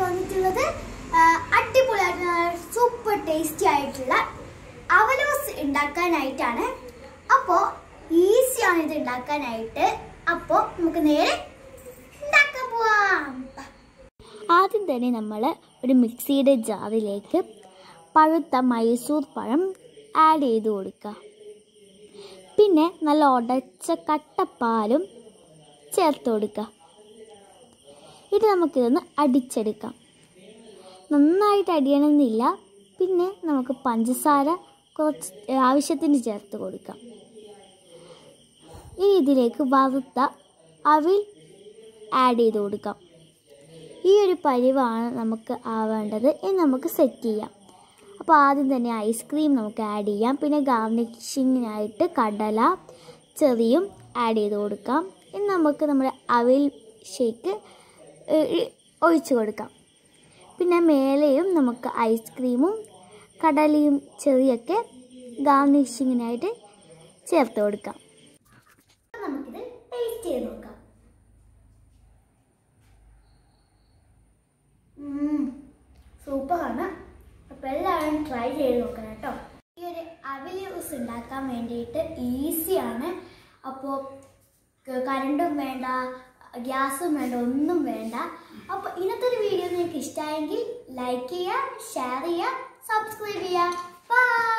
വന്നിട്ടുള്ളത് ആ, അടിപൊളിയായിട്ടുള്ള സൂപ്പർ ടേസ്റ്റി ആയിട്ടുള്ള അവലോസ് ഉണ്ടാക്കാനായിട്ടാണ് അപ്പോൾ ഈസിയാണ് ഇത് ഉണ്ടാക്കാനായിട്ട് അപ്പോൾ നമുക്ക് നേരെ ഉണ്ടാക്കാൻ പോവാം ആദ്യം തന്നെ നമ്മൾ ഒരു മിക്സിയുടെ ജാറിലേക്ക് പഴുത്ത മൈസൂർ പഴം ആഡ് ചെയ്ത് കൊടുക്കുക പിന്നെ നല്ല ഉടച്ച കട്ടപ്പാലും ചേർത്ത് കൊടുക്കുക ഇത് നമുക്കിതൊന്ന് അടിച്ചെടുക്കാം നന്നായിട്ട് അടിയണമെന്നില്ല പിന്നെ നമുക്ക് പഞ്ചസാര കുറച്ച് ആവശ്യത്തിന് ചേർത്ത് കൊടുക്കാം ഇനി ഇതിലേക്ക് വറുത്ത അവിൽ ആഡ് ചെയ്ത് കൊടുക്കാം ഈ ഒരു പരിവാണ് നമുക്ക് ആവേണ്ടത് ഇനി നമുക്ക് സെറ്റ് ചെയ്യാം അപ്പോൾ ആദ്യം തന്നെ ഐസ്ക്രീം നമുക്ക് ആഡ് ചെയ്യാം പിന്നെ ഗാർണിഷിങ്ങിനായിട്ട് കടല ചെറിയും ആഡ് ചെയ്ത് കൊടുക്കാം ഇനി നമുക്ക് നമ്മുടെ അവിൽ ഷേക്ക് ഒഴിച്ചു കൊടുക്കാം പിന്നെ മേലെയും നമുക്ക് ഐസ്ക്രീമും കടലയും ചെറിയൊക്കെ ഗാർണിഷിങ്ങിനായിട്ട് ചേർത്ത് കൊടുക്കാം അപ്പോൾ നമുക്കിത് ടേസ്റ്റ് ചെയ്ത് നോക്കാം സൂപ്പറാണ് അപ്പോൾ എല്ലാവരും ട്രൈ ചെയ്ത് നോക്കണം കേട്ടോ ഈ ഒരു അവിൽ ജ്യൂസ് ഉണ്ടാക്കാൻ വേണ്ടിയിട്ട് ഈസിയാണ് അപ്പോൾ കരണ്ടും വേണ്ട ഗ്യാസും വേണ്ട ഒന്നും വേണ്ട അപ്പോൾ ഇന്നത്തെ ഒരു വീഡിയോ നിങ്ങൾക്ക് ഇഷ്ടമായെങ്കിൽ ലൈക്ക് ചെയ്യുക ഷെയർ ചെയ്യുക സബ്സ്ക്രൈബ് ചെയ്യുക ബൈ